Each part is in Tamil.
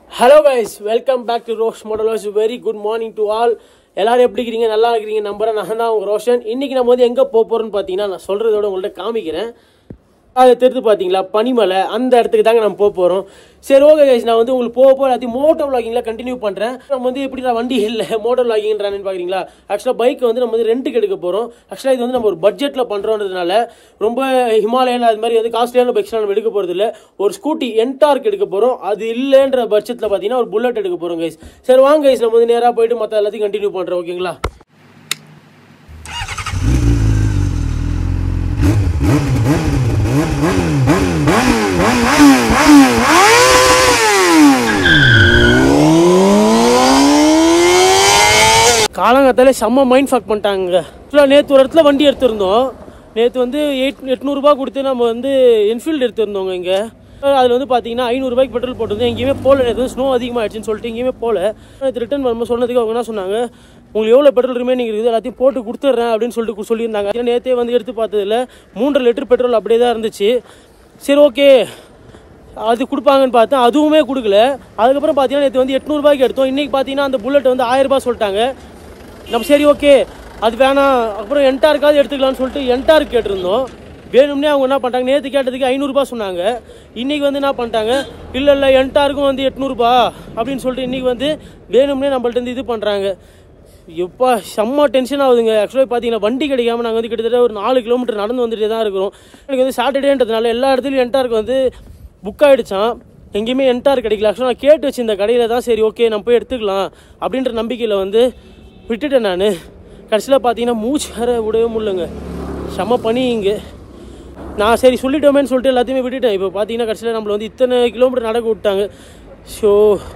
Hello guys welcome back to Rosh modelers very good morning to all எல்லாரும் எப்படி இருக்கிறீங்க நல்லா இருக்கிறீங்க நம்புறேன் நான் தான் உங்க ரோஷன் இன்னைக்கு நம்ம வந்து எங்கே போக போகிறோம்னு பார்த்தீங்கன்னா நான் சொல்கிறதோட உங்கள்கிட்ட காமிக்கிறேன் அதை தெரிஞ்சு பார்த்தீங்களா பனிமலை அந்த இடத்துக்கு தாங்க நம்ம போக போகிறோம் சரி ஓகே கைஸ் நான் வந்து உங்களுக்கு போக போக எல்லாத்தையும் மோட்டோ விளாகிங்கில் கண்டினியூ பண்ணுறேன் நம்ம வந்து எப்படி நான் வண்டி இல்லை மோட்டோ விளாகிங்கிறானு பார்க்குறீங்களா ஆக்சுவலாக பைக் வந்து நம்ம வந்து ரெண்டுக்கு எடுக்க போகிறோம் ஆக்சுவலாக இது வந்து நம்ம ஒரு பட்ஜெட்டில் பண்ணுறோன்றதுனால ரொம்ப ஹிமாலயன் அது மாதிரி வந்து காஸ்ட்லியான பைக்ஸ்லாம் நம்ம எடுக்க போகிறது இல்லை ஒரு ஸ்கூட்டி என்டார்க் எடுக்க போகிறோம் அது இல்லைன்ற பட்ஜெட்டில் பார்த்தீங்கன்னா ஒரு புல்லட் எடுக்க போகிறோம் கைஸ் சரி வாங்க கைஸ் நம்ம வந்து நேராக போயிட்டு மற்ற எல்லாத்தையும் கண்டினியூ பண்ணுறோம் ஓகேங்களா காலங்காத்தாலே செம்ம மைண்ட் ஃபக் பண்ணிட்டாங்க ஆக்சுவலாக நேற்று ஒரு இடத்துல வண்டி எடுத்திருந்தோம் நேற்று வந்து எயிட் எட்நூறுபா கொடுத்து நம்ம வந்து என்ஃபீல்டு எடுத்திருந்தோங்க இங்கே அதில் வந்து பார்த்தீங்கன்னா ஐநூறுரூபாய்க்கு பெட்ரோல் போட்டிருந்தோம் எங்கேயுமே போகல நேற்று ஸ்னோ அதிகமாகிடுச்சுன்னு சொல்லிட்டு எங்கேயுமே போகல நேற்று ரிட்டர்ன் வரும்போது சொன்னதுக்கு அவங்க என்ன சொன்னாங்க உங்களுக்கு எவ்வளோ பெட்ரோல் ரிமைனிங் இருக்குது எல்லாத்தையும் போட்டு கொடுத்துட்றேன் அப்படின்னு சொல்லிட்டு கு- சொல்லியிருந்தாங்க ஏன்னா நேற்றே வந்து எடுத்து பார்த்ததில்ல மூன்றரை லிட்டர் பெட்ரோல் அப்படியே தான் இருந்துச்சு சரி ஓகே அது கொடுப்பாங்கன்னு பார்த்தேன் அதுவுமே கொடுக்கல அதுக்கப்புறம் பார்த்தீங்கன்னா நேற்று வந்து எட்நூறுபாய்க்கு எடுத்தோம் இன்றைக்கி பார்த்தீங்கன்னா அந்த புல்லட் வந்து ஆயிரம் ரூபாய் சொல்லிட்டாங்க நம்ம சரி ஓகே அது வேணாம் அப்புறம் என்டாருக்காவது எடுத்துக்கலாம்னு சொல்லிட்டு என்டாருக்கு கேட்டிருந்தோம் வேணும்னே அவங்க என்ன பண்ணிட்டாங்க நேற்று கேட்டதுக்கு ஐநூறுரூபா சொன்னாங்க இன்றைக்கி வந்து என்ன பண்ணிட்டாங்க இல்லை இல்லை என்டாருக்கும் வந்து எட்நூறுபா அப்படின்னு சொல்லிட்டு இன்றைக்கி வந்து வேணும்னே நம்மள்ட்ட இருந்து இது பண்ணுறாங்க எப்பா செம்ம டென்ஷன் ஆகுதுங்க ஆக்சுவலாக பார்த்தீங்கன்னா வண்டி கிடைக்காம நாங்கள் வந்து கிட்டத்தட்ட ஒரு நாலு கிலோமீட்டர் நடந்து வந்துட்டே தான் இருக்கிறோம் எனக்கு வந்து சாட்டர்டேன்றதுனால எல்லா இடத்துலையும் என்டாருக்கு வந்து புக் ஆகிடுச்சான் எங்கேயுமே என்டார் கிடைக்கல ஆக்சுவலாக நான் கேட்டு வச்சு இந்த கடையில் தான் சரி ஓகே நம்ம போய் எடுத்துக்கலாம் அப்படின்ற நம்பிக்கையில் வந்து விட்டுட்டேன் நான் கடைசியில் பார்த்தீங்கன்னா மூச்சு வேற விடவே முடியலங்க செம்ம பனி இங்கே நான் சரி சொல்லிட்டோமேன்னு சொல்லிட்டு எல்லாத்தையுமே விட்டுட்டேன் இப்போ பார்த்தீங்கன்னா கடைசியில் நம்மளை வந்து இத்தனை கிலோமீட்டர் நடக்க விட்டாங்க ஸோ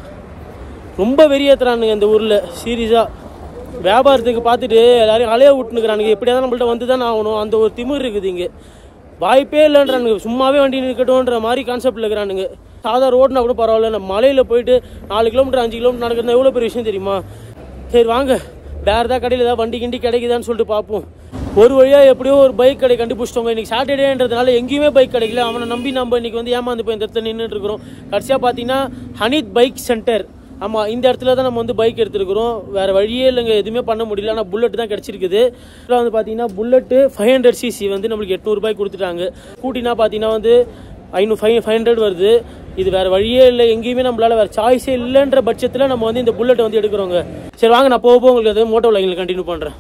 ரொம்ப வெறியேற்றுறானுங்க இந்த ஊரில் சீரியஸாக வியாபாரத்துக்கு பார்த்துட்டு எல்லாரையும் அலைய விட்டுனுக்குறானுங்க எப்படியாவது நம்மள்ட்ட வந்து தான் ஆகணும் அந்த ஒரு திமிர் இருக்குது இங்கே வாய்ப்பே இல்லைன்றானுங்க சும்மாவே வண்டி நிற்கட்டும்ன்ற மாதிரி கான்செப்டில் இருக்கிறானுங்க சாதா ரோடுனா கூட பரவாயில்ல நம்ம மலையில் போயிட்டு நாலு கிலோமீட்டர் அஞ்சு கிலோமீட்டர் நடக்கிறது எவ்வளோ பெரிய விஷயம் தெரியுமா சரி வாங்க வேறு ஏதாவது கடையில் ஏதாவது வண்டி கிண்டி கிடைக்குதான்னு சொல்லிட்டு பார்ப்போம் ஒரு வழியாக எப்படியோ ஒரு பைக் கடை கண்டுபிடிச்சிட்டோங்க இன்னைக்கு சாட்டர்டேன்றதுனால எங்கேயுமே பைக் கிடைக்கல அவனை நம்பி நம்ம இன்னைக்கு வந்து ஏமாந்து போய் இந்த இடத்துல நின்றுட்டு இருக்கிறோம் கடைசியாக பார்த்தீங்கன்னா ஹனித் பைக் சென்டர் ஆமாம் இந்த இடத்துல தான் நம்ம வந்து பைக் எடுத்துருக்குறோம் வேறு வழியே இல்லைங்க எதுவுமே பண்ண முடியல ஆனால் புல்லட் தான் கிடச்சிருக்குது இதில் வந்து பார்த்தீங்கன்னா புல்லட்டு ஃபைவ் ஹண்ட்ரட் சிசி வந்து நம்மளுக்கு எட்நூறுபாய்க்கு கொடுத்துட்டாங்க ஸ்கூட்டினா பார்த்தீங்கன்னா வந்து ஐநூறு ஃபைவ் ஃபைவ் ஹண்ட்ரட் வருது இது வேறு வழியே இல்லை எங்கேயுமே நம்மளால வேறு சாய்ஸே இல்லைன்ற பட்சத்தில் நம்ம வந்து இந்த புல்லட் வந்து எடுக்கிறோங்க சரி வாங்க நான் போக போக உங்களுக்கு அது மோட்டோ லைனில் கண்டினியூ பண்ணுறேன்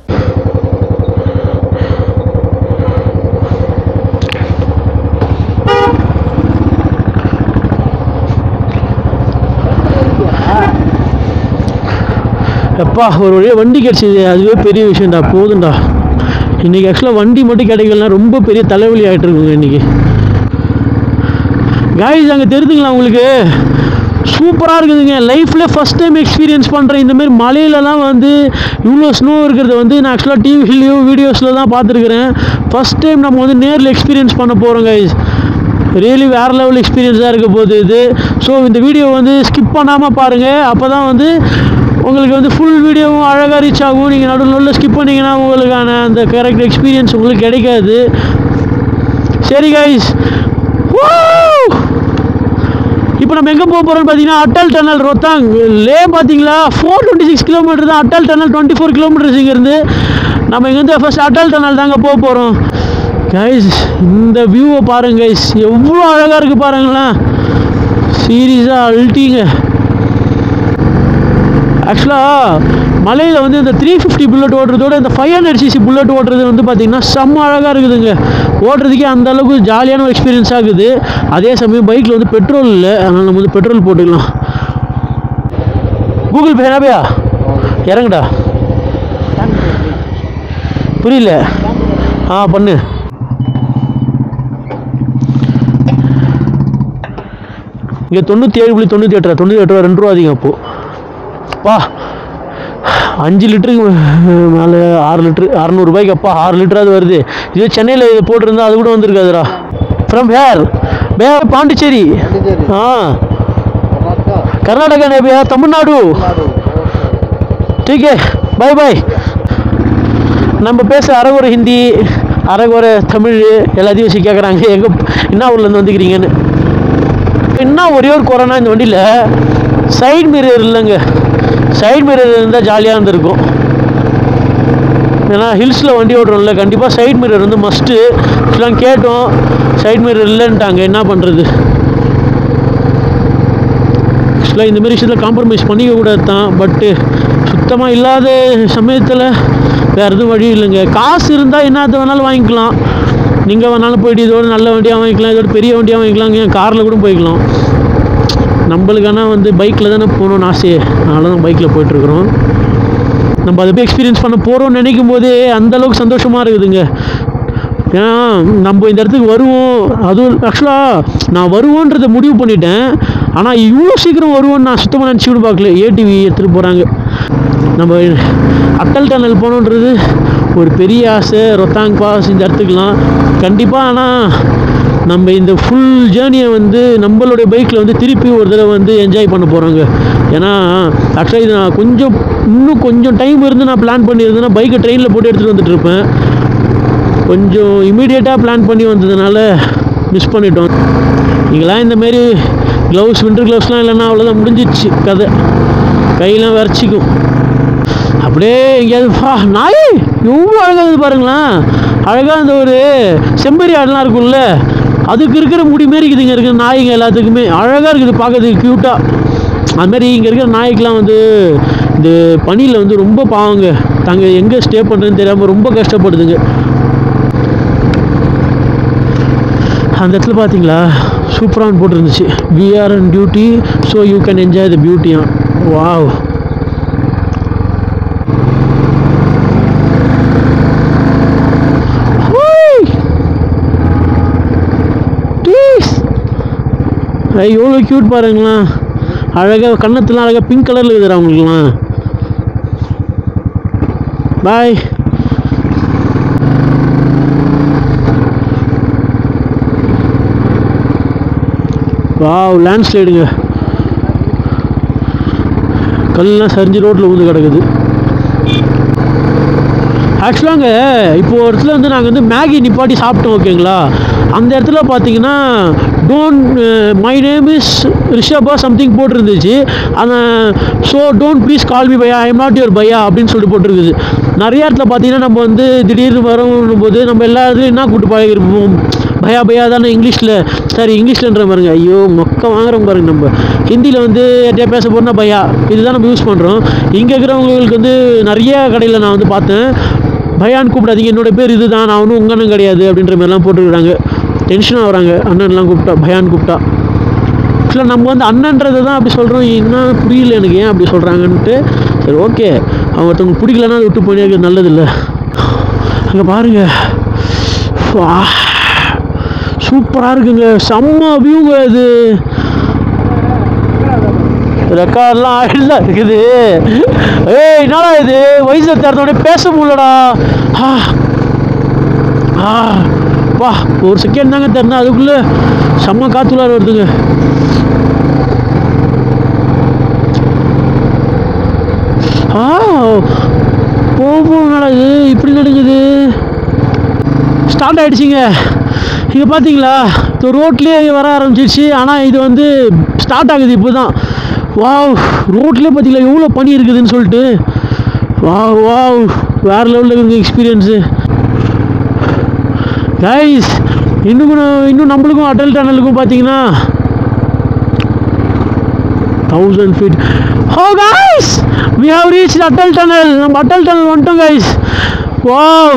எப்பா ஒரு வழியாக வண்டி கிடச்சிது அதுவே பெரிய விஷயம்டா போதும்டா இன்றைக்கி ஆக்சுவலாக வண்டி மட்டும் கிடைக்கலனா ரொம்ப பெரிய தலைவலி ஆகிட்டு இருக்குங்க இன்றைக்கி காய்ஸ் அங்கே தெரியுதுங்களா உங்களுக்கு சூப்பராக இருக்குதுங்க லைஃப்பில் ஃபஸ்ட் டைம் எக்ஸ்பீரியன்ஸ் பண்ணுறேன் இந்தமாரி மலையிலலாம் வந்து இவ்வளோ ஸ்னோ இருக்கிறத வந்து நான் ஆக்சுவலாக டிவிலையோ வீடியோஸில் தான் பார்த்துருக்குறேன் ஃபஸ்ட் டைம் நம்ம வந்து நேரில் எக்ஸ்பீரியன்ஸ் பண்ண போகிறோம் கைஸ் ரியலி வேறு லெவல் எக்ஸ்பீரியன்ஸாக இருக்க போகுது இது ஸோ இந்த வீடியோ வந்து ஸ்கிப் பண்ணாமல் பாருங்கள் அப்போ தான் வந்து உங்களுக்கு வந்து ஃபுல் வீடியோவும் அழகாக ரீச் ஆகும் நீங்கள் நடுவில் நடுவில் ஸ்கிப் பண்ணிங்கன்னா உங்களுக்கான அந்த கரெக்ட் எக்ஸ்பீரியன்ஸ் உங்களுக்கு கிடைக்காது சரி கைஸ் இப்போ நம்ம எங்கே போக போகிறோம்னு பார்த்தீங்கன்னா அட்டல் டனல் ரோத்தாங் லே பார்த்தீங்களா ஃபோர் டுவெண்ட்டி சிக்ஸ் கிலோமீட்டர் தான் Atal tunnel twenty four kilometres இங்கேருந்து நம்ம இங்கேருந்து ஃபர்ஸ்ட் அட்டல் டனல் தாங்க போக போகிறோம் கைஸ் இந்த வியூவை பாருங்க கைஸ் எவ்வளோ அழகாக இருக்குது பாருங்களேன் சீரியஸாக அழட்டிங்க ஆக்சுவலாக மலையில் வந்து இந்த த்ரீ ஃபிஃப்டி புல்லட் ஓட்டுறதோட இந்த ஃபைவ் ஹண்ட்ரட் சிசி புல்லட் ஓட்டுறது வந்து பார்த்திங்கன்னா செம்ம அழகாக இருக்குதுங்க ஓட்டுறதுக்கே அந்த அளவுக்கு ஜாலியான ஒரு எக்ஸ்பீரியன்ஸ் ஆகுது அதே சமயம் பைக்கில் வந்து பெட்ரோல் இல்லை அதனால் நம்ம வந்து பெட்ரோல் போட்டுக்கலாம் கூகுள் பே என்னப்பையா இறங்குடா புரியல ஆ பண்ணு இங்கே தொண்ணூற்றி ஏழு புள்ளி தொண்ணூற்றி எட்டு ரூபா தொண்ணூற்றி எட்டு ரூபா ரெண்டு ரூபா அதிகம் அப்போது அப்பா அஞ்சு லிட்டருக்கு மேலே ஆறு லிட்ரு அறநூறுபாய்க்கு அப்பா ஆறு லிட்டராது வருது இதே சென்னையில் இது போட்டிருந்தா அது கூட வந்திருக்காதுடா ஃப்ரம் வேர் வேர் பாண்டிச்சேரி ஆ கர்நாடகா நேபியா தமிழ்நாடு ठीक है பாய் பாய் நம்ம பேச அரகுறை ஹிந்தி அரகுறை தமிழ் எல்லாத்தையும் வச்சு கேட்குறாங்க எங்கே என்ன ஊர்லேருந்து வந்துக்கிறீங்கன்னு என்ன ஒரே ஒரு குறைனா இந்த வண்டியில் சைடு மிரர் இல்லைங்க சைடு மிரர் இருந்தால் ஜாலியாக இருந்திருக்கும் ஏன்னா ஹில்ஸில் வண்டி ஓட்டுறோம்ல கண்டிப்பாக சைடு மிரர் வந்து மஸ்ட்டு இப்படிலாம் கேட்டோம் சைடு மிரர் இல்லைன்ட்டாங்க என்ன பண்ணுறது ஆக்சுவலாக இந்த மாதிரி விஷயத்தில் காம்ப்ரமைஸ் பண்ணிக்க கூடாது தான் பட்டு சுத்தமாக இல்லாத சமயத்தில் வேறு எதுவும் வழி இல்லைங்க காசு இருந்தால் என்னது வேணாலும் வாங்கிக்கலாம் நீங்கள் வேணாலும் போயிட்டு இதோட நல்ல வண்டியாக வாங்கிக்கலாம் இதோட பெரிய வண்டியாக வாங்கிக்கலாம் ஏன் காரில் கூட போய்க்கலாம் நம்மளுக்கான வந்து பைக்கில் தானே போகணும்னு ஆசையே அதனால தான் பைக்கில் போயிட்டுருக்குறோம் நம்ம அதை போய் எக்ஸ்பீரியன்ஸ் பண்ண போகிறோம்னு நினைக்கும் போதே அந்த அளவுக்கு சந்தோஷமாக இருக்குதுங்க ஏன்னா நம்ம இந்த இடத்துக்கு வருவோம் அதுவும் ஆக்சுவலாக நான் வருவோன்றதை முடிவு பண்ணிட்டேன் ஆனால் இவ்வளோ சீக்கிரம் வருவோன்னு நான் சுத்தமாக நினச்சி கூட பார்க்கல ஏடிவி எடுத்துகிட்டு போகிறாங்க நம்ம அட்டல் டனல் போகணுன்றது ஒரு பெரிய ஆசை ரொத்தாங் பாஸ் இந்த இடத்துக்குலாம் கண்டிப்பாக ஆனால் நம்ம இந்த ஃபுல் ஜேர்னியை வந்து நம்மளுடைய பைக்கில் வந்து திருப்பி ஒரு தடவை வந்து என்ஜாய் பண்ண போகிறோங்க ஏன்னா ஆக்சுவலாக இது நான் கொஞ்சம் இன்னும் கொஞ்சம் டைம் இருந்து நான் பிளான் பண்ணியிருந்தேன்னா பைக்கை ட்ரெயினில் போட்டு எடுத்துகிட்டு வந்துட்டு இருப்பேன் கொஞ்சம் இமீடியட்டாக பிளான் பண்ணி வந்ததுனால மிஸ் பண்ணிட்டோம் நீங்களாம் இந்த மாரி க்ளவுஸ் வின்டர் க்ளவுஸ்லாம் இல்லைன்னா அவ்வளோதான் முடிஞ்சிடுச்சு கதை கையெல்லாம் வறட்சிக்கும் அப்படியே எங்கேயாவது பா நாய் எவ்வளோ அழகாக இருக்குது பாருங்களேன் அழகாக இந்த ஒரு செம்பரி ஆடெலாம் இருக்கும்ல அதுக்கு இருக்கிற முடி மாரி இருக்குதுங்க இருக்கிற நாய்ங்க எல்லாத்துக்குமே அழகாக இருக்குது பார்க்கறதுக்கு க்யூட்டாக அது மாதிரி இங்கே இருக்கிற நாய்க்கெலாம் வந்து இந்த பனியில் வந்து ரொம்ப பாவங்க தாங்க எங்கே ஸ்டே பண்ணுறதுன்னு தெரியாமல் ரொம்ப கஷ்டப்படுதுங்க அந்த இடத்துல பார்த்தீங்களா சூப்பரான போட்டிருந்துச்சு we're on duty so you can enjoy the பியூட்டியா வாவ் எவ்வளோ க்யூட் பாருங்களேன் அழகாக கண்ணத்துலாம் அழகாக பிங்க் கலரில் இருக்குதுடா அவங்களுக்குலாம் பாய் வாவ் லேண்ட்ஸ்லைடுங்க கல்லாம் சரிஞ்சு ரோட்டில் ஊந்து கிடக்குது ஆக்சுவலாங்க இப்போ ஒரு இடத்துல வந்து நாங்கள் வந்து மேகி நிப்பாட்டி சாப்பிட்டோம் ஓகேங்களா அந்த இடத்துல பார்த்தீங்கன்னா don't my name is Rishabh something போட்டிருந்துச்சு அந்த so don't please call me பையா ஐ எம் நாட் யுவர் பையா அப்படின்னு சொல்லிட்டு போட்டிருக்குது நிறைய இடத்துல பார்த்தீங்கன்னா நம்ம வந்து திடீர்னு வரும் போது நம்ம எல்லா இடத்துலையும் என்ன கூட்டு பழகிருப்போம் பயா பயா தானே இங்கிலீஷில் சரி இங்கிலீஷ்லன்ற பாருங்க ஐயோ மொக்க வாங்குறோம் பாருங்க நம்ம ஹிந்தியில் வந்து யார்ட்டையா பேச போகிறோம்னா பயா இதுதான் நம்ம யூஸ் பண்ணுறோம் இங்கே இருக்கிறவங்களுக்கு வந்து நிறைய கடையில் நான் வந்து பார்த்தேன் பயான்னு கூப்பிடாதீங்க என்னோட பேர் இதுதான் நான் ஒன்றும் உங்க அண்ணன் கிடையாது அப்படின்ற மாதிரிலாம் போட்டுருக்குறாங்க டென்ஷன் ஆகுறாங்க அண்ணன்லாம் கூப்பிட்டா பயான் கூப்பிட்டா ஆக்சுவலாக நம்ம வந்து அண்ணன்றதை தான் அப்படி சொல்கிறோம் என்ன புரியல எனக்கு ஏன் அப்படி சொல்கிறாங்கன்ட்டு சரி ஓகே அவங்க ஒருத்தவங்க பிடிக்கலன்னா அதை விட்டு போனே நல்லது இல்லை அங்கே பாருங்க வா சூப்பராக இருக்குங்க செம்ம வியூங்க இது ரெக்கார்ட்லாம் ஆயில இருக்குது ஏய் என்னடா இது வயசுல திறந்தோடனே பேச முடியலடா ஆ ஆ வா ஒரு செகண்ட் தாங்க திறந்தா அதுக்குள்ளே செம்ம காத்துள்ளார வருதுங்க ஆ போ போனடா இது இப்படி நடுங்குது ஸ்டார்ட் ஆகிடுச்சிங்க இங்கே பார்த்தீங்களா இந்த ரோட்லேயே வர ஆரம்பிச்சிருச்சு ஆனால் இது வந்து ஸ்டார்ட் ஆகுது இப்போ தான் வாவ் ரோட்லேயே பார்த்தீங்களா எவ்வளோ பனி இருக்குதுன்னு சொல்லிட்டு வாவ் வாவ் வேறு லெவலில் இருக்குங்க எக்ஸ்பீரியன்ஸு கைஸ் இன்னும் கூட- இன்னும் நம்மளுக்கும் அடல் டனலுக்கும் பார்த்தீங்கன்னா thousand feet oh guys we have reach Atal tunnel நம்ம அட்டல் டனல் வந்துட்டோம் guys wow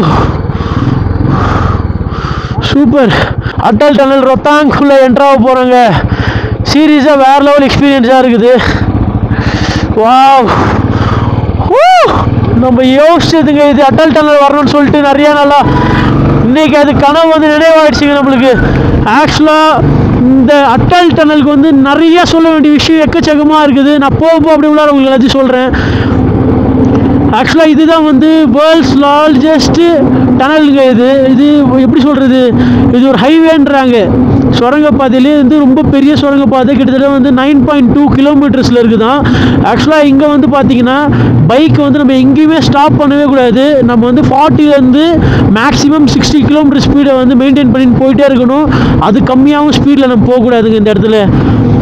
super Atal tunnel ரொத்தாங்குள்ளே என்ட்ராக போகிறாங்க சீரியஸாக வேறு லெவல் எக்ஸ்பீரியன்ஸாக இருக்குது வாவ் ஹூ! நம்ம யோசிச்சதுங்க இது அட்டல் டனல் வரணும்னு சொல்லிட்டு நிறைய நாளா இன்னைக்கு அது கனவு வந்து நினைவாயிடுச்சுங்க நம்மளுக்கு ஆக்சுவலாக இந்த அட்டல் டனலுக்கு வந்து நிறைய சொல்ல வேண்டிய விஷயம் எக்கச்சக்கமாக இருக்குது நான் போக போக அப்படி உள்ளார உங்களுக்கு எல்லாத்தையும் சொல்கிறேன் ஆக்சுவலாக இதுதான் வந்து வேர்ல்ட்ஸ் லார்ஜஸ்ட்டு டனலுங்க இது இது எப்படி சொல்கிறது இது ஒரு ஹைவேன்றாங்க சுரங்கப்பாதையிலே வந்து ரொம்ப பெரிய சுரங்கப்பாதை கிட்டத்தட்ட வந்து நைன் பாயிண்ட் டூ கிலோமீட்டர்ஸில் இருக்குதான் ஆக்சுவலாக இங்கே வந்து பார்த்தீங்கன்னா பைக் வந்து நம்ம எங்கேயுமே ஸ்டாப் பண்ணவே கூடாது நம்ம வந்து ஃபார்ட்டிலேருந்து மேக்ஸிமம் சிக்ஸ்டி கிலோமீட்டர் ஸ்பீடை வந்து மெயின்டைன் பண்ணிட்டு போயிட்டே இருக்கணும் அது கம்மியாகவும் ஸ்பீடில் நம்ம போகக்கூடாதுங்க இந்த இடத்துல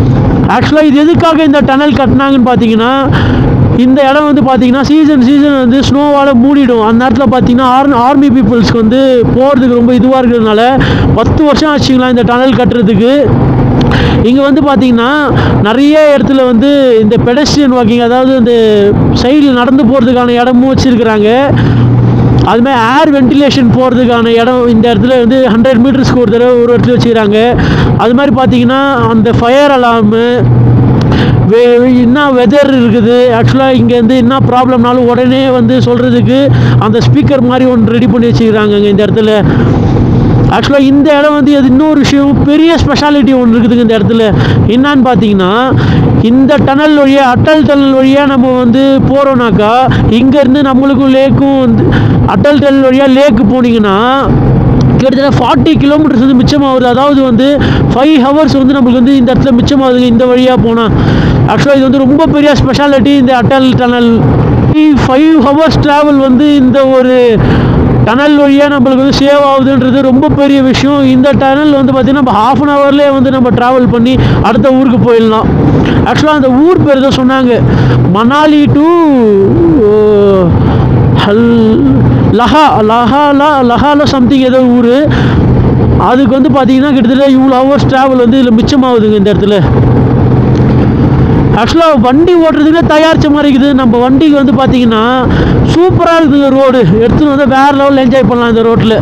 ஆக்சுவலாக இது எதுக்காக இந்த டனல் கட்டினாங்கன்னு பார்த்தீங்கன்னா இந்த இடம் வந்து பார்த்தீங்கன்னா சீசன் சீசன் வந்து ஸ்னோவால் மூடிடும் அந்த நேரத்தில் பார்த்தீங்கன்னா ஆர் ஆர்மி பீப்புள்ஸ்க்கு வந்து போகிறதுக்கு ரொம்ப இதுவாக இருக்கிறதுனால பத்து வருஷம் ஆச்சுங்களா இந்த டனல் கட்டுறதுக்கு இங்கே வந்து பார்த்தீங்கன்னா நிறைய இடத்துல வந்து இந்த பெடஸ்ட்ரியன் வாக்கிங் அதாவது இந்த சைடில் நடந்து போகிறதுக்கான இடமும் வச்சுருக்குறாங்க அதுமாதிரி ஏர் வென்டிலேஷன் போகிறதுக்கான இடம் இந்த இடத்துல வந்து ஹண்ட்ரட் மீட்டர்ஸ்க்கு ஒரு தடவை ஒரு இடத்துல வச்சுக்கிறாங்க அது மாதிரி பார்த்தீங்கன்னா அந்த ஃபயர் அலார்மு வே என்ன வெதர் இருக்குது ஆக்சுவலாக இங்கேருந்து என்ன ப்ராப்ளம்னாலும் உடனே வந்து சொல்கிறதுக்கு அந்த ஸ்பீக்கர் மாதிரி ஒன்று ரெடி பண்ணி வச்சுக்கிறாங்க இந்த இடத்துல ஆக்சுவலாக இந்த இடம் வந்து அது இன்னொரு விஷயம் பெரிய ஸ்பெஷாலிட்டி ஒன்று இருக்குதுங்க இந்த இடத்துல என்னான்னு பார்த்தீங்கன்னா இந்த டனல் வழியாக அட்டல் டனல் வழியாக நம்ம வந்து போகிறோம்னாக்கா இங்கேருந்து நம்மளுக்கும் லேக்கும் வந்து அட்டல் டனல் வழியாக லேக்கு போனீங்கன்னா கிட்டத்தட்ட ஃபார்ட்டி கிலோமீட்டர்ஸ் வந்து மிச்சமாகுது அதாவது வந்து ஃபைவ் ஹவர்ஸ் வந்து நம்மளுக்கு வந்து இந்த இடத்துல மிச்சமாகுதுங்க இந்த வழியாக போனால் ஆக்சுவலாக இது வந்து ரொம்ப பெரிய ஸ்பெஷாலிட்டி இந்த Atal tunnel five hours travel வந்து இந்த ஒரு டனல் வழியாக நம்மளுக்கு வந்து சேவ் ஆகுதுன்றது ரொம்ப பெரிய விஷயம் இந்த டனல் வந்து பார்த்திங்கன்னா நம்ம ஹாஃப் அன் ஹவர்லேயே வந்து நம்ம ட்ராவல் பண்ணி அடுத்த ஊருக்கு போயிடலாம் ஆக்சுவலாக அந்த ஊர் பேர் தான் சொன்னாங்க மணாலி டு ஹல் லஹா லஹாலா லஹாலா சம்திங் ஏதோ ஊர் அதுக்கு வந்து பார்த்தீங்கன்னா கிட்டத்தட்ட இவ்வளோ ஹவர்ஸ் ட்ராவல் வந்து இதில் மிச்சமாகுதுங்க இந்த இடத்துல ஆக்சுவலாக வண்டி ஓட்டுறதுக்கே தயாரிச்ச மாதிரி இருக்குது நம்ம வண்டிக்கு வந்து பார்த்தீங்கன்னா சூப்பராக இருக்குதுங்க ரோடு எடுத்துன்னு வந்து வேறு லெவலில் என்ஜாய் பண்ணலாம் இந்த ரோட்டில்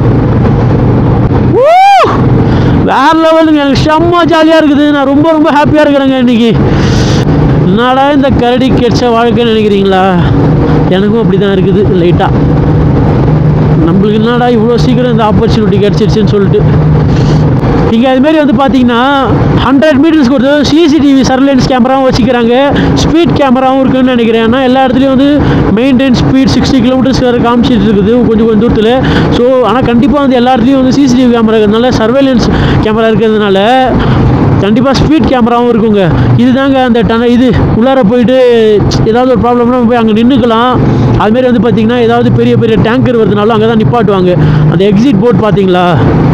வேறு லெவலுங்க எனக்கு செம்ம ஜாலியாக இருக்குது நான் ரொம்ப ரொம்ப ஹாப்பியாக இருக்கிறேங்க இன்னைக்கு என்னடா இந்த கரடி கெச்ச வாழ்க்கைன்னு நினைக்கிறீங்களா எனக்கும் அப்படி தான் இருக்குது லைட்டாக நம்மளுக்கு என்னடா இவ்வளோ சீக்கிரம் இந்த ஆப்பர்ச்சுனிட்டி கிடச்சிருச்சுன்னு சொல்லிட்டு இங்கே அதுமாரி வந்து பார்த்தீங்கன்னா ஹண்ட்ரட் மீட்டர்ஸ்க்கு ஒரு சிசிடிவி சர்வேலன்ஸ் கேமராவும் வச்சுக்கிறாங்க ஸ்பீட் கேமராவும் இருக்குன்னு நினைக்கிறேன் ஏன்னா எல்லா இடத்துலையும் வந்து மெயின்டைன் ஸ்பீட் சிக்ஸ்டி கிலோமீட்டர்ஸ் வரை காமிச்சிட்டு இருக்குது கொஞ்சம் கொஞ்சம் தூரத்தில் ஸோ ஆனால் கண்டிப்பாக வந்து எல்லா இடத்துலையும் வந்து சிசிடிவி கேமரா இருக்கிறதுனால சர்வேலன்ஸ் கேமரா இருக்கிறதுனால கண்டிப்பாக ஸ்பீட் கேமராவும் இருக்குங்க இதுதாங்க அந்த டன இது உள்ளார போயிட்டு ஏதாவது ஒரு ப்ராப்ளம்னா போய் அங்கே நின்றுக்கலாம் அதுமாரி வந்து பார்த்தீங்கன்னா ஏதாவது பெரிய பெரிய டேங்கர் வருதுனாலும் அங்கே தான் நிப்பாட்டுவாங்க அந்த எக்ஸிட் போர்ட் பார்த்தீங்களா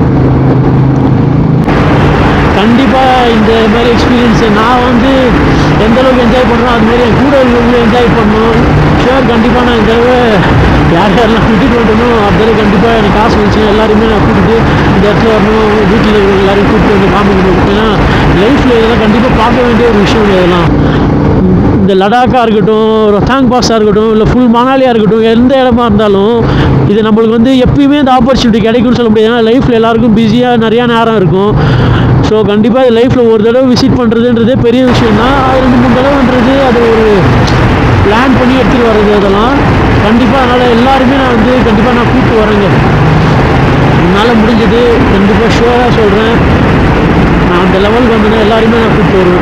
கண்டிப்பாக இந்த மாதிரி எக்ஸ்பீரியன்ஸை நான் வந்து எந்த அளவுக்கு என்ஜாய் பண்ணுறோம் அது மாதிரி என் கூட இருக்கிறவங்களும் என்ஜாய் பண்ணணும் ஷுவர் கண்டிப்பாக நான் இந்த தடவை யார் யாரெல்லாம் கூட்டிகிட்டு வரணும் அந்த தடவை கண்டிப்பாக எனக்கு காசு வந்துச்சுன்னா எல்லாருமே நான் கூட்டிட்டு இந்த இடத்துல வரணும் வீட்டில் இருக்கிறவங்க எல்லாரையும் கூப்பிட்டு வந்து காமிக்கணும் ஏன்னா லைஃப்பில் இதெல்லாம் கண்டிப்பாக பார்க்க வேண்டிய ஒரு விஷயம் இதெல்லாம் இந்த லடாக்காக இருக்கட்டும் ரொத்தாங் பாஸாக இருக்கட்டும் இல்லை ஃபுல் மணாலியாக இருக்கட்டும் எந்த இடமா இருந்தாலும் இது நம்மளுக்கு வந்து எப்பயுமே இந்த ஆப்பர்ச்சுனிட்டி கிடைக்கும்னு சொல்ல முடியாது ஏன்னா லைஃப்பில் எல்லாருக்கும் பிஸியாக நிறையா நேரம் இருக்கும் ஸோ கண்டிப்பாக இது லைஃப்பில் ஒரு தடவை விசிட் பண்ணுறதுன்றதே பெரிய விஷயம் தான் அது ரெண்டு மூணு தடவைன்றது அது ஒரு பிளான் பண்ணி எடுத்துகிட்டு வர்றது அதெல்லாம் கண்டிப்பாக அதனால் எல்லாருமே நான் வந்து கண்டிப்பாக நான் கூப்பிட்டு வரேங்க என்னால் முடிஞ்சது கண்டிப்பாக ஷுவராக சொல்கிறேன் நான் அந்த லெவலுக்கு வந்தேன்னா எல்லாருமே நான் கூப்பிட்டு வருவேன்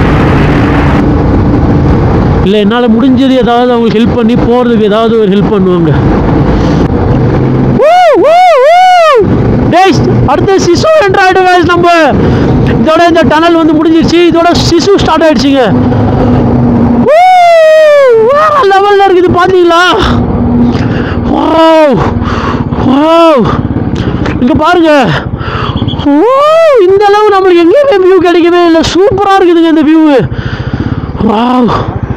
இல்லை என்னால் முடிஞ்சது ஏதாவது அவங்களுக்கு ஹெல்ப் பண்ணி போகிறதுக்கு ஏதாவது ஒரு ஹெல்ப் பண்ணுவாங்க டேய் அடுத்து சிசு என்ற ஆயிடும் guys நம்ம இதோட இந்த டனல் வந்து முடிஞ்சிருச்சு இதோட சிசு ஸ்டார்ட் ஆயிடுச்சுங்க வேற லெவலில் இருக்குது பார்த்தீங்களா வாவ் வாவ் இங்கே பாருங்க ஓ இந்த அளவு நம்மளுக்கு எங்கேயுமே வியூ கிடைக்கவே இல்லை சூப்பராக இருக்குதுங்க இந்த வியூ வாவ்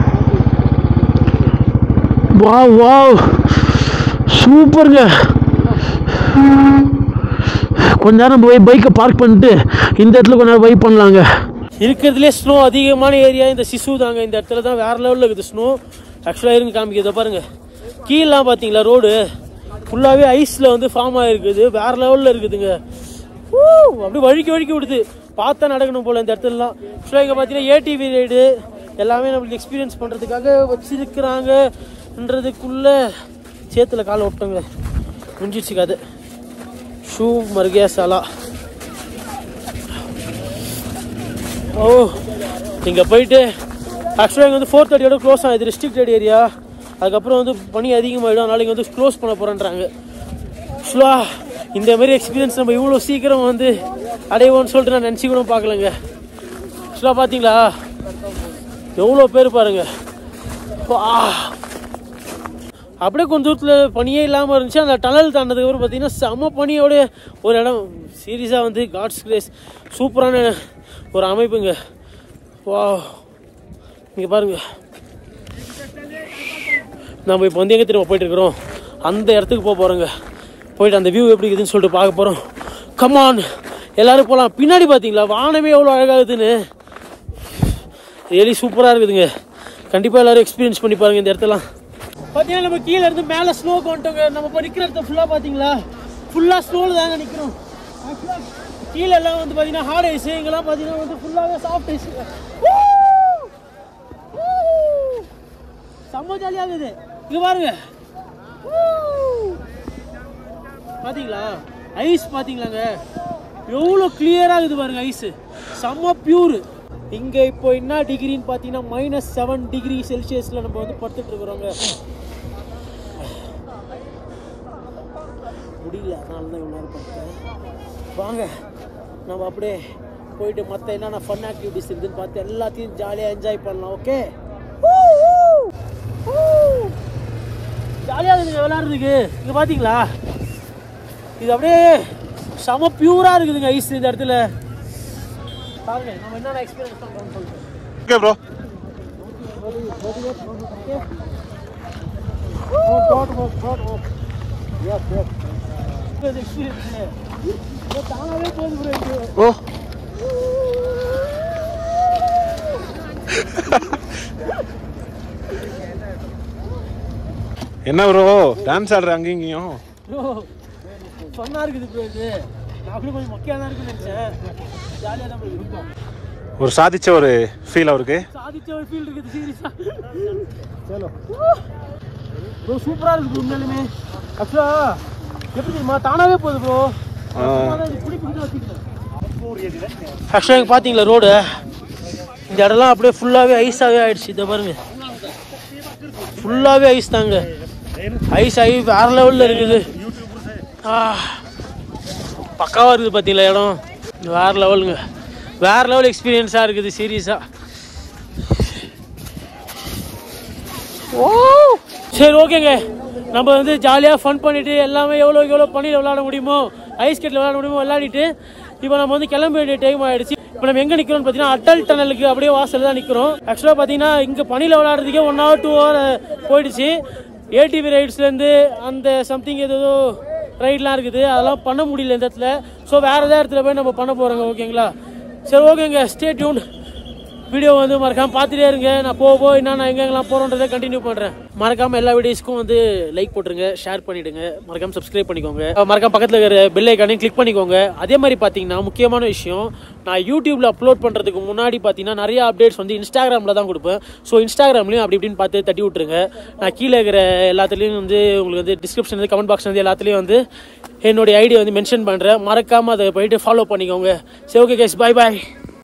வாவ் வாவ் சூப்பருங்க கொஞ்ச நேரம் போய் பைக்கை பார்க் பண்ணிட்டு இந்த இடத்துல கொஞ்ச நேரம் வெயிட் பண்ணலாங்க இருக்கிறதுலே ஸ்னோ அதிகமான ஏரியா இந்த சிசு தாங்க இந்த இடத்துல தான் வேற லெவலில் இருக்குது ஸ்னோ ஆக்சுவலாக இருங்க காமிக்கிறத பாருங்க கீழலாம் பார்த்தீங்களா ரோடு ஃபுல்லாகவே ஐஸில் வந்து ஃபார்ம் ஆகிருக்குது வேற லெவலில் இருக்குதுங்க ஊ, அப்படியே வழுக்கி வழுக்கி விடுது பார்த்தா நடக்கணும் போல இந்த இடத்துலலாம் ஆக்சுவலாக இங்கே பார்த்தீங்கன்னா ஏடிவி ரைடு எல்லாமே நம்மளுக்கு எக்ஸ்பீரியன்ஸ் பண்ணுறதுக்காக வச்சிருக்கிறாங்கன்றதுக்குள்ள சேத்துல காலை விட்டோங்க முடிஞ்சிச்சு கதை ஷூ மருகே சாலா ஓ இங்கே போயிட்டு ஆக்சுவலாக இங்கே வந்து ஃபோர் தேர்ட்டியோட க்ளோஸ் ஆகுது ரெஸ்ட்ரிக்டட் ஏரியா அதுக்கப்புறம் வந்து பனி அதிகமாகிடும் அதனால இங்கே வந்து க்ளோஸ் பண்ண போகிறேன்றாங்க ஆக்சுவலாக இந்த மாதிரி எக்ஸ்பீரியன்ஸ் நம்ம இவ்வளோ சீக்கிரம் வந்து அடைவோம்னு சொல்லிட்டு நான் நினச்சி கூட பார்க்கலங்க ஆக்சுவலாக பார்த்தீங்களா எவ்வளோ பேர் பாருங்க வா அப்படியே கொஞ்ச தூரத்தில் பனியே இல்லாமல் இருந்துச்சு அந்த டனல் தாண்டதுக்கு அப்புறம் பார்த்தீங்கன்னா செம பனியோட ஒரு இடம் சீரியஸாக வந்து காட்ஸ் கிரேஸ் சூப்பரான ஒரு அமைப்புங்க வா இங்கே பாருங்க நம்ம இப்போ வந்து எங்கே திரும்ப போயிட்டு இருக்கிறோம் அந்த இடத்துக்கு போக போகிறோங்க போயிட்டு அந்த வியூ எப்படி இருக்குதுன்னு சொல்லிட்டு பார்க்க போகிறோம் கமான் எல்லாரும் போகலாம் பின்னாடி பார்த்தீங்களா வானமே எவ்வளோ அழகாகுதுன்னு ரியலி சூப்பராக இருக்குதுங்க கண்டிப்பாக எல்லாரும் எக்ஸ்பீரியன்ஸ் பண்ணி பாருங்க இந்த இடத்தெல்லாம் பார்த்தீங்கன்னா நம்ம கீழே இருந்து மேலே ஸ்னோக்கு வந்துட்டோங்க நம்ம இப்போ நிற்கிற இடத்த ஃபுல்லாக பார்த்தீங்களா ஃபுல்லாக ஸ்னோவில் தாங்க நிற்கிறோம் ஆக்சுவலாக கீழே எல்லாம் வந்து பார்த்தீங்கன்னா ஹார்ட் ஐஸ் இங்கெல்லாம் பார்த்தீங்கன்னா வந்து ஃபுல்லாகவே சாஃப்ட் ஐஸ் செம்ம ஜாலியாக இருக்குது இங்கே பாருங்க பாத்தீங்களா ஐஸ் பாத்தீங்களாங்க எவ்வளோ கிளியராக இருக்குது பாருங்க ஐஸ் செம்ம பியூர் இங்கே இப்போ என்ன டிகிரின்னு பார்த்தீங்கன்னா மைனஸ் செவன் டிகிரி செல்சியஸில் நம்ம வந்து படுத்துட்டு இருக்கிறோங்க முடியல அதனால தான் இவ்வளோ நேரம் படுத்தேன் வாங்க நம்ம அப்படியே போயிட்டு மற்ற என்னென்ன ஃபன் ஆக்டிவிட்டிஸ் இருக்குதுன்னு பார்த்து எல்லாத்தையும் ஜாலியாக என்ஜாய் பண்ணலாம் ஓகே ஜாலியாக இருக்குதுங்க விளாட்றதுக்கு இங்கே பார்த்தீங்களா இது அப்படியே செம பியூராக இருக்குதுங்க ஐஸ் இந்த இடத்துல பாருங்க நம்ம என்னென்ன எக்ஸ்பீரியன்ஸ் பண்ணுறோம்னு சொல்லிட்டு ஓகே ப்ரோ தானாவே போகுது bro இது. ஓ என்ன ப்ரோ டான்ஸ் ஆடுற அங்கேயும் இங்கேயும் ப்ரோ ஃபன்னாக இருக்குது ப்ரோ இது நான் கூட கொஞ்சம் மொக்கையாக தான் இருக்குன்னு நினச்சேன் ஜாலியாக தான் bro இருக்கும் ஒரு சாதிச்ச ஒரு ஃபீல் அவருக்கு சாதிச்ச ஒரு ஃபீல் இருக்குது சீரியஸாக சலோ ப்ரோ சூப்பராக இருக்குது ப்ரோ உண்மையிலுமே ஆக்சுவலாக எப்படி தெரியுமா தானாகவே போகுது ப்ரோ ஆக்சுவலாக இங்கே பார்த்தீங்களா ரோடு இந்த இடம்லாம் அப்படியே ஃபுல்லாகவே ஐஸாகவே ஆயிடுச்சு இதை பாருங்க ஃபுல்லாகவே ஐஸ் தாங்க ஐஸ் ஆகி வேற லெவலில் இருக்குது ஆ பக்காவாக இருக்குது பார்த்தீங்களா இடம் வேற லெவலுங்க வேற லெவல் எக்ஸ்பீரியன்ஸாக இருக்குது சீரியஸாக ஓ சரி ஓகேங்க நம்ம வந்து ஜாலியாக ஃபன் பண்ணிட்டு எல்லாமே எவ்வளோ எவ்வளோ பண்ணியில் விளையாட முடியுமோ ஐஸ் கட்டில் விளையாட முடியுமோ விளையாடிட்டு இப்போ நம்ம வந்து கிளம்ப வேண்டிய டைம் ஆயிடுச்சு இப்போ நம்ம எங்கே நிற்கிறோம்னு பார்த்தீங்கன்னா அட்டல் டனலுக்கு அப்படியே வாசல் தான் நிற்கிறோம் ஆக்சுவலாக பார்த்தீங்கன்னா இங்கே பனியில் விளையாடுறதுக்கே ஒன் ஹவர் டூ ஹவர் போயிடுச்சு ஏடிவி ரைட்ஸ்லேருந்து அந்த சம்திங் ஏதோ ரைட்லாம் இருக்குது அதெல்லாம் பண்ண முடியல இந்த இடத்துல ஸோ வேறு ஏதாவது இடத்துல போய் நம்ம பண்ண போகிறோங்க ஓகேங்களா சரி ஓகேங்க ஸ்டே டியூன் வீடியோ வந்து மறக்காம பார்த்துட்டே இருங்க நான் போக போக என்ன நான் எங்கெங்கெல்லாம் போகிறோன்றதை கண்டினியூ பண்ணுறேன் மறக்காம எல்லா வீடியோஸ்க்கும் வந்து லைக் போட்டுருங்க ஷேர் பண்ணிடுங்க மறக்காம சப்ஸ்கிரைப் பண்ணிக்கோங்க அஹ் மறக்காம பக்கத்தில் இருக்கிற பெல் ஐக்கானையும் கிளிக் பண்ணிக்கோங்க அதே மாதிரி பார்த்தீங்கன்னா முக்கியமான விஷயம் நான் யூடியூப்ல அப்லோட் பண்ணுறதுக்கு முன்னாடி பார்த்தீங்கன்னா நிறைய அப்டேட்ஸ் வந்து இன்ஸ்டாகிராமில் தான் கொடுப்பேன் ஸோ இன்ஸ்டாகிராம்லையும் அப்படி இப்படின்னு பார்த்து தட்டி விட்டுருங்க நான் கீழே இருக்கிற எல்லாத்துலேயும் வந்து உங்களுக்கு வந்து டிஸ்கிரிப்ஷன் வந்து கமெண்ட் பாக்ஸ் வந்து எல்லாத்துலேயும் வந்து என்னுடைய ஐடியா வந்து மென்ஷன் பண்ணுறேன் மறக்காமல் அதை போயிட்டு ஃபாலோ பண்ணிக்கோங்க சரி ஓகே கேஸ் பாய் பாய்